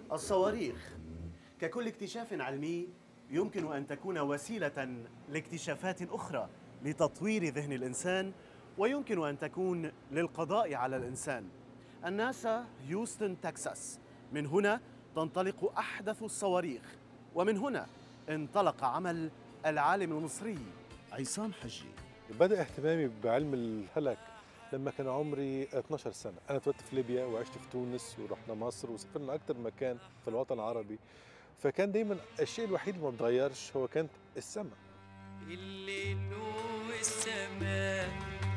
الصواريخ ككل اكتشاف علمي يمكن ان تكون وسيله لاكتشافات اخرى لتطوير ذهن الانسان ويمكن ان تكون للقضاء على الانسان الناسا هيوستن تكساس من هنا تنطلق احدث الصواريخ ومن هنا انطلق عمل العالم المصري عصام حجي بدأ اهتمامي بعلم الفلك لما كان عمري 12 سنة أنا اتولدت في ليبيا وعشت في تونس ورحنا مصر وسافرنا أكتر مكان في الوطن العربي فكان دايما الشيء الوحيد اللي ما بتغيرش هو كانت السماء الليل والسماء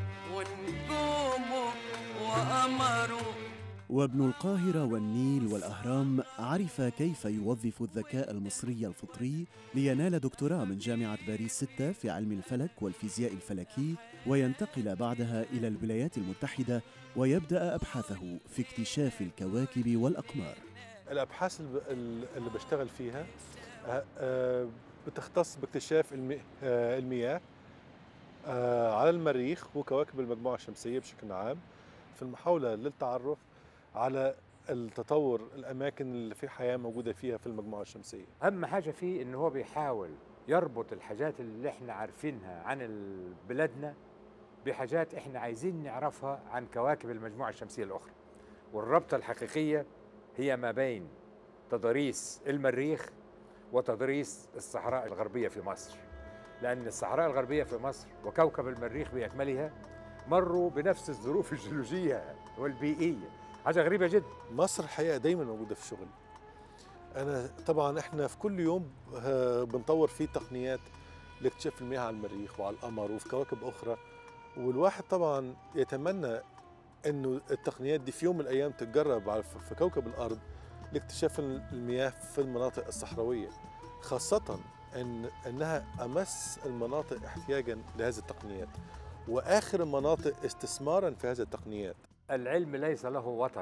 ونجومه وقمره وابن القاهرة والنيل والأهرام عرف كيف يوظف الذكاء المصري الفطري لينال دكتوراه من جامعة باريس 6 في علم الفلك والفيزياء الفلكي وينتقل بعدها إلى الولايات المتحدة ويبدأ أبحاثه في اكتشاف الكواكب والأقمار الأبحاث اللي اللي بشتغل فيها آه، آه، بتختص باكتشاف المي- آه، المياه آه، على المريخ وكواكب المجموعة الشمسية بشكل عام في المحاولة للتعرف على التطور الأماكن اللي في حياة موجودة فيها في المجموعة الشمسية اهم حاجه فيه ان هو بيحاول يربط الحاجات اللي احنا عارفينها عن ال- بلادنا بحاجات احنا عايزين نعرفها عن كواكب المجموعه الشمسيه الاخرى والربطه الحقيقيه هي ما بين تضاريس المريخ وتضاريس الصحراء الغربيه في مصر لان الصحراء الغربيه في مصر وكوكب المريخ باكملها مروا بنفس الظروف الجيولوجيه والبيئيه حاجه غريبه جدا مصر الحقيقة دايما موجودة في شغل أنا طبعا إحنا في كل يوم آه، بنطور فيه تقنيات لاكتشاف المياه على المريخ وعلى القمر وفي كواكب أخرى والواحد طبعا يتمنى إنه التقنيات دي في يوم من الأيام تتجرب على في كوكب الأرض لاكتشاف المياه في المناطق الصحراوية خاصة إن إنها أمس المناطق احتياجا لهذه التقنيات وآخر المناطق استثمارا في هذه التقنيات العلم ليس له وطن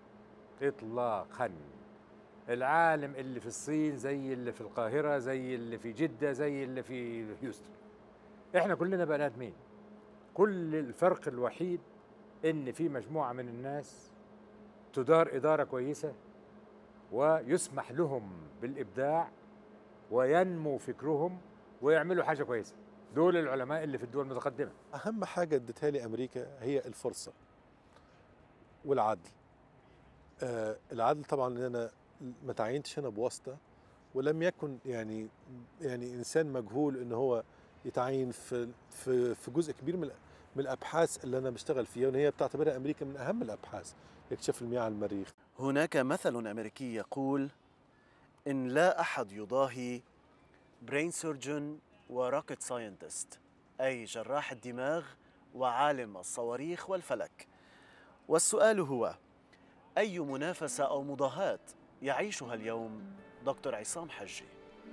اطلاقا العالم اللي في الصين زي اللي في القاهره زي اللي في جده زي اللي في هيوستن احنا كلنا بني ادمين كل الفرق الوحيد ان في مجموعه من الناس تدار اداره كويسه ويسمح لهم بالابداع وينمو فكرهم ويعملوا حاجه كويسه دول العلماء اللي في الدول المتقدمه اهم حاجه ادتها لي امريكا هي الفرصه والعدل آه العدل طبعا ان انا ما تعينتش هنا بواسطه ولم يكن يعني يعني انسان مجهول ان هو يتعين في في في جزء كبير من من الابحاث اللي انا بشتغل فيها وان هي بتعتبرها امريكا من اهم الابحاث اكتشاف المياه على المريخ هناك مثل أمريكي يقول إن لا أحد يضاهي برين سيرجن وروكت ساينتست أي جراح الدماغ وعالم الصواريخ والفلك والسؤال هو أي منافسة أو مضاهاة يعيشها اليوم دكتور عصام حجي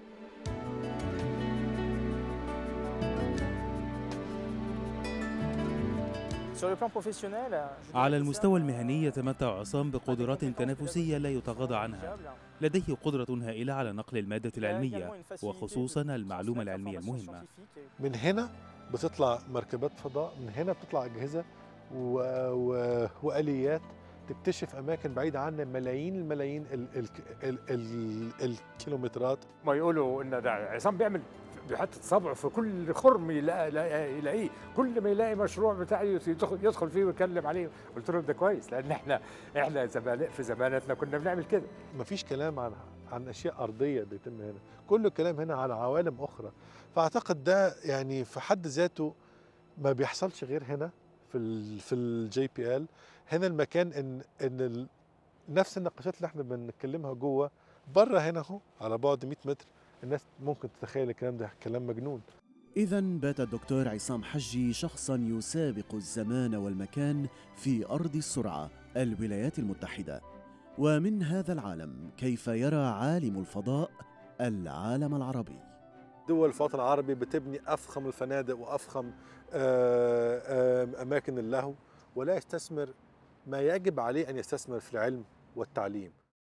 على المستوى المهني يتمتع عصام بقدرات تنافسية لا يتغاضى عنها لديه قدرة هائلة على نقل المادة العلمية وخصوصا المعلومة العلمية المهمة من هنا بتطلع مركبات فضاء من هنا بتطلع اجهزه و... و... واليات تكتشف اماكن بعيده عنا ملايين الملايين ال... ال... ال... ال... الكيلومترات ما يقولوا ان ده عصام بيعمل بيحط صبعه في كل خرم يلاقي يلاقي- يلاقيه كل ما يلاقي مشروع بتاعي يدخل يدخل فيه ويتكلم عليه قلت لهم ده كويس لان احنا احنا زمان في زمانتنا كنا بنعمل كده مفيش كلام عن عن اشياء ارضيه بيتم هنا كل الكلام هنا عن عوالم اخرى فاعتقد ده يعني في حد ذاته ما بيحصلش غير هنا في ال في الجي بي ال هنا المكان ان ان ال نفس النقاشات اللي احنا بنتكلمها جوه بره هنا اهو على بعد 100 متر الناس ممكن تتخيل الكلام ده كلام مجنون إذا بات الدكتور عصام حجي شخصا يسابق الزمان والمكان في أرض السرعة الولايات المتحدة ومن هذا العالم كيف يرى عالم الفضاء العالم العربي دول الوطن العربي بتبني افخم الفنادق وافخم آه، آه، اماكن اللهو ولا يستثمر ما يجب عليه ان يستثمر في العلم والتعليم